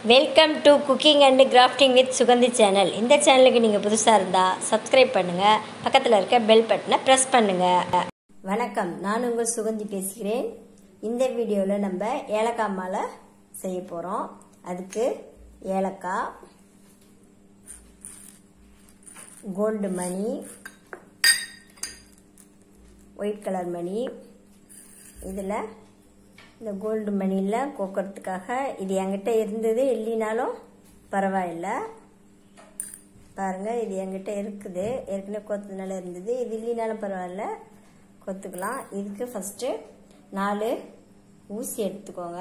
welcome to cooking and crafting with Suganthi channel இந்த சேனலுக்கு நீங்கள் புதுசாக இருந்தால் சப்ஸ்கிரைப் பண்ணுங்கள் பக்கத்தில் இருக்க பெல் பட்டனை ப்ரெஸ் பண்ணுங்கள் வணக்கம் நான் உங்கள் சுகந்தி பேசுகிறேன் இந்த வீடியோவில் நம்ம ஏலக்காய் மாலை செய்ய போகிறோம் அதுக்கு ஏலக்காய் கோல்டு மணி ஒயிட் கலர் மணி இதில் இந்த கோல்டு மணியில் கோக்கிறதுக்காக இது என்கிட்ட இருந்தது இல்லைனாலும் பரவாயில்ல பாருங்கள் இது என்கிட்ட இருக்குது ஏற்கனவே கொத்ததுனால இருந்தது இது இல்லைனாலும் பரவாயில்ல கொத்துக்கலாம் இதுக்கு ஃபஸ்ட்டு நாலு ஊசி எடுத்துக்கோங்க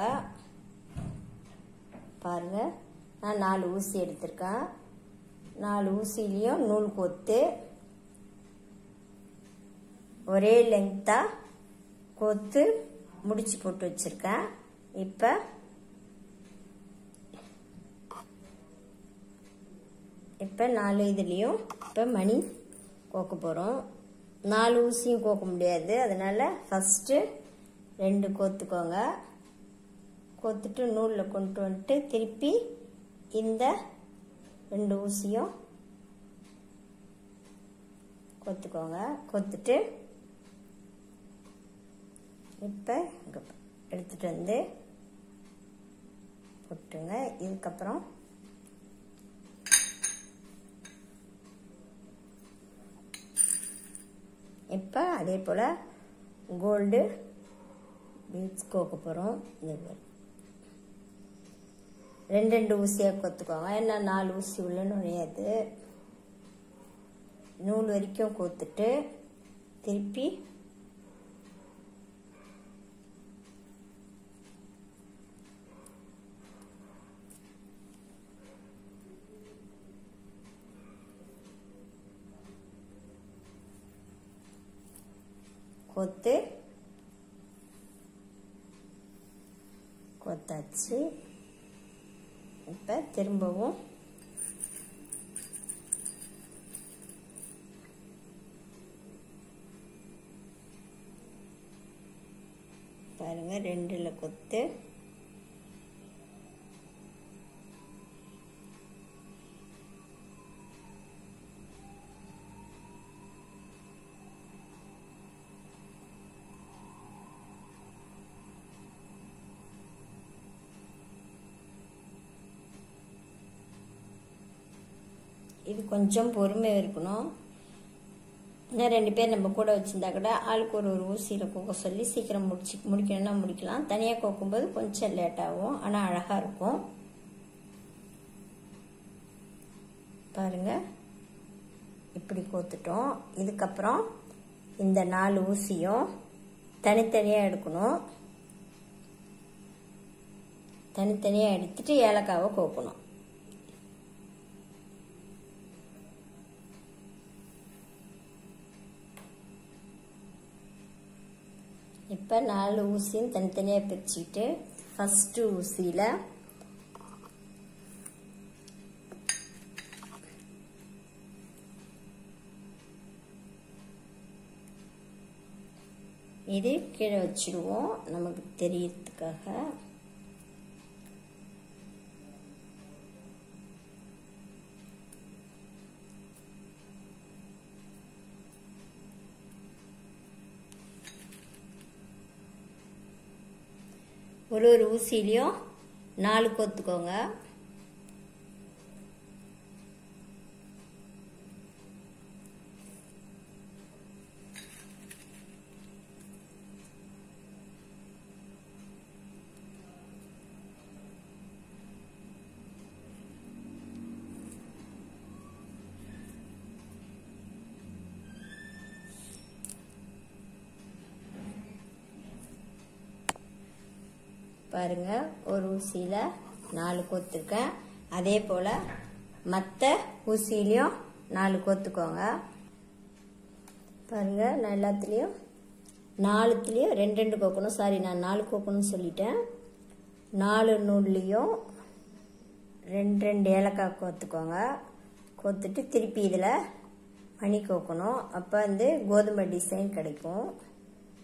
பாருங்கள் நான் நாலு ஊசி எடுத்திருக்கேன் நாலு ஊசிலையும் நூல் கோத்து ஒரே லெங்க்த்தாக கோத்து முடிச்சு போட்டு வச்சிருக்கேன் இப்போ இப்போ நாலு இதுலேயும் இப்போ மணி கோக்க போகிறோம் நாலு ஊசியும் கோக்க முடியாது அதனால் ஃபஸ்ட்டு ரெண்டு கோத்துக்கோங்க கோத்துட்டு நூலில் கொண்டு வந்துட்டு திருப்பி இந்த ரெண்டு ஊசியும் கொத்துக்கோங்க கொத்துட்டு இப்போ இங்கே எடுத்துகிட்டு வந்து போட்டுங்க இதுக்கப்புறம் இப்போ அதே போல் கோல்டு பீட்ஸ் கோக்க போகிறோம் இது ரெண்டு ரெண்டு ஊசியாக கொத்துக்கோங்க ஏன்னா நாலு ஊசி உள்ள நுழையாது நூல் வரைக்கும் கோத்துட்டு திருப்பி கொத்து கொத்தாச்சு இப்போ திரும்பவும் பாருங்க ரெண்டில் கொத்து இது கொஞ்சம் பொறுமை இருக்கணும் இன்னும் ரெண்டு பேர் நம்ம கூட வச்சுருந்தா கூட ஆளுக்கு ஒரு ஒரு ஊசியில் கோக்க சொல்லி சீக்கிரம் முடிச்சு முடிக்கணும்னா முடிக்கலாம் தனியாக கோக்கும்போது கொஞ்சம் லேட் ஆகும் ஆனால் அழகாக இருக்கும் பாருங்க இப்படி கோத்துட்டோம் இதுக்கப்புறம் இந்த நாலு ஊசியும் தனித்தனியாக எடுக்கணும் தனித்தனியாக எடுத்துட்டு ஏலக்காவை கோக்கணும் இப்போ நாலு ஊசியும் தனித்தனியாக பிரிச்சுக்கிட்டு ஃபஸ்ட்டு ஊசியில் இது கீழே வச்சுடுவோம் நமக்கு தெரியறதுக்காக ஒரு ஒரு ஊசிலையும் நாலு கொத்துக்கோங்க பாருங்க ஒரு ஊசியில் நாலு கொத்துருக்கேன் அதே போல் மற்ற ஊசிலையும் நாலு கொத்துக்கோங்க பாருங்க நான் எல்லாத்துலேயும் நாலுத்துலேயும் ரெண்டு ரெண்டு கோக்கணும் சாரி நான் நாலு கோக்கணும்னு சொல்லிட்டேன் நாலு நூல்லையும் ரெண்டு ரெண்டு ஏலக்காய் கோத்துக்கோங்க கோத்துட்டு திருப்பி இதில் மணி கோக்கணும் அப்போ வந்து கோதுமை டிசைன் கிடைக்கும்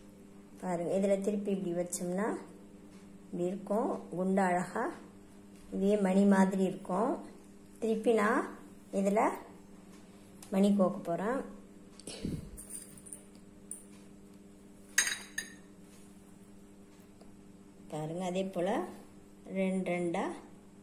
பாருங்கள் இதில் திருப்பி இப்படி வச்சோம்னா இப்படி இருக்கும் குண்டு அழகாக இதே மணி மாதிரி இருக்கும் திருப்பி நான் இதில் மணி கோக்க போகிறேன் பாருங்கள் அதே போல் ரெண்டு ரெண்டாக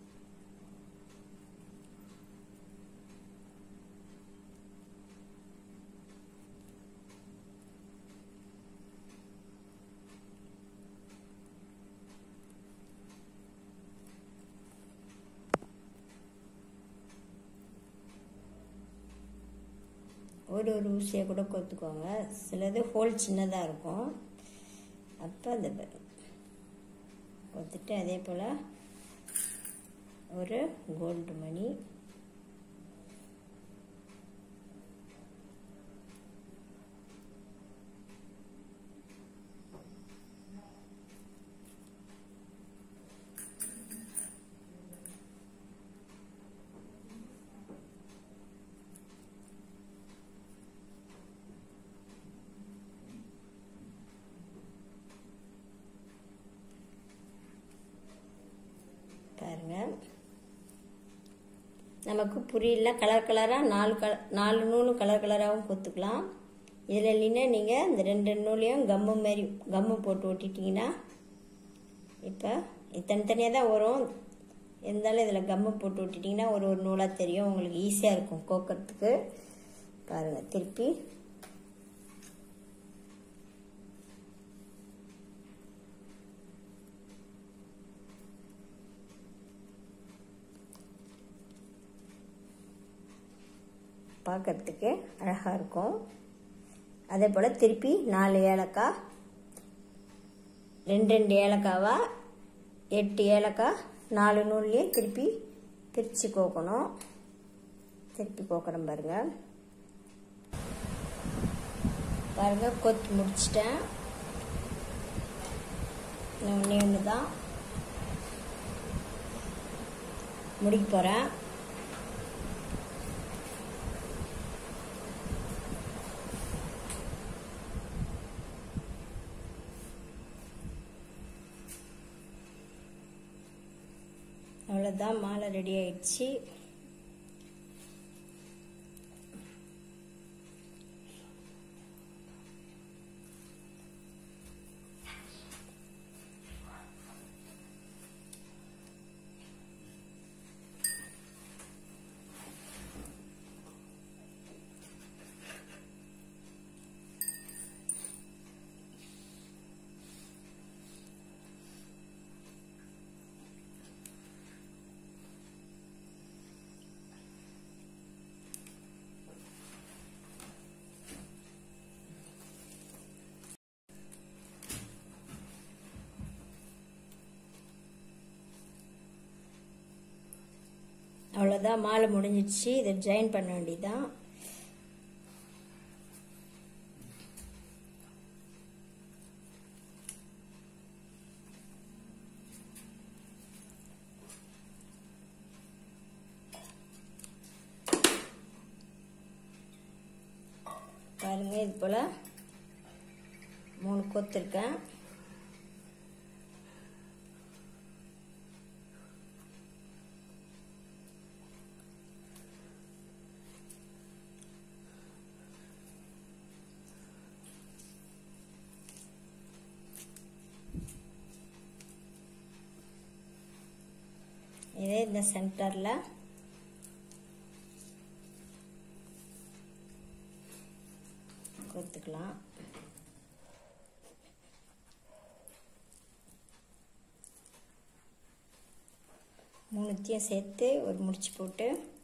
ஒரு ஒரு ஊசியை கூட கொத்துக்கோங்க சிலது ஹோல் சின்னதாக இருக்கும் அப்போ அந்த கொத்துட்டு அதே போல் ஒரு கோல்டு மணி பாருங்க நமக்கு புரியல கலர் கலராக நாலு கல நாலு நூலும் கலர் கலராகவும் கொத்துக்கலாம் இதில் இல்லைன்னா நீங்கள் இந்த ரெண்டு நூலையும் கம்மு மாரி கம்மு போட்டு ஒட்டிட்டிங்கன்னா இப்போ இது தனித்தனியாக தான் வரும் இருந்தாலும் இதில் கம்மு போட்டு ஒட்டிட்டிங்கன்னா ஒரு ஒரு நூலாக தெரியும் உங்களுக்கு ஈஸியாக இருக்கும் கோக்கிறதுக்கு பாருங்கள் திருப்பி பார்க்கறதுக்கு அழகாக இருக்கும் அதே போல் திருப்பி நாலு ஏலக்காய் ரெண்டு ரெண்டு ஏலக்காவா எட்டு ஏலக்காய் நாலு நூல்லையும் திருப்பி பிரித்து கோக்கணும் திருப்பி கோக்கிறேன் பாருங்கள் பாருங்கள் கொத்து முடிச்சிட்டேன் ஒன்றே ஒன்று தான் முடிக்க போகிறேன் அவ்வளோதான் மாலை ரெடி ஆயிடுச்சு அவ்வளோதான் மாலை முடிஞ்சிடுச்சு இதை ஜாயின் பண்ண வேண்டியதுதான் பாருங்க இது போல் மூணு கொத்துருக்கேன் இதே இந்த சென்டரில் கொத்துக்கலாம் மூணுத்தையும் சேர்த்து ஒரு முடிச்சு போட்டு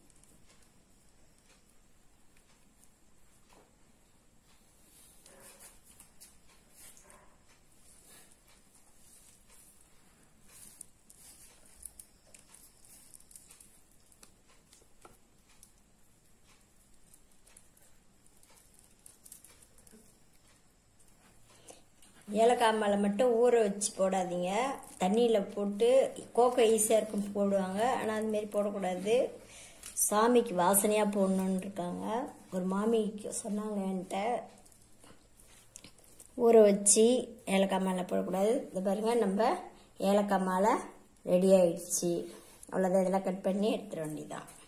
ஏலக்காய் மேலே மட்டும் ஊற வச்சு போடாதீங்க தண்ணியில் போட்டு கோக்கோ ஈஸியாக இருக்கும் போடுவாங்க ஆனால் அதுமாரி போடக்கூடாது சாமிக்கு வாசனையாக போடணுன்னு இருக்காங்க ஒரு மாமிக்கு சொன்னாங்க என்கிட்ட ஊற வச்சு ஏலக்காய் மேலே போடக்கூடாது இது பாருங்கள் நம்ம ஏலக்காய் மாலை ரெடி ஆயிடுச்சு அவ்வளோதான் இதெல்லாம் கட் பண்ணி எடுத்துட வேண்டியதான்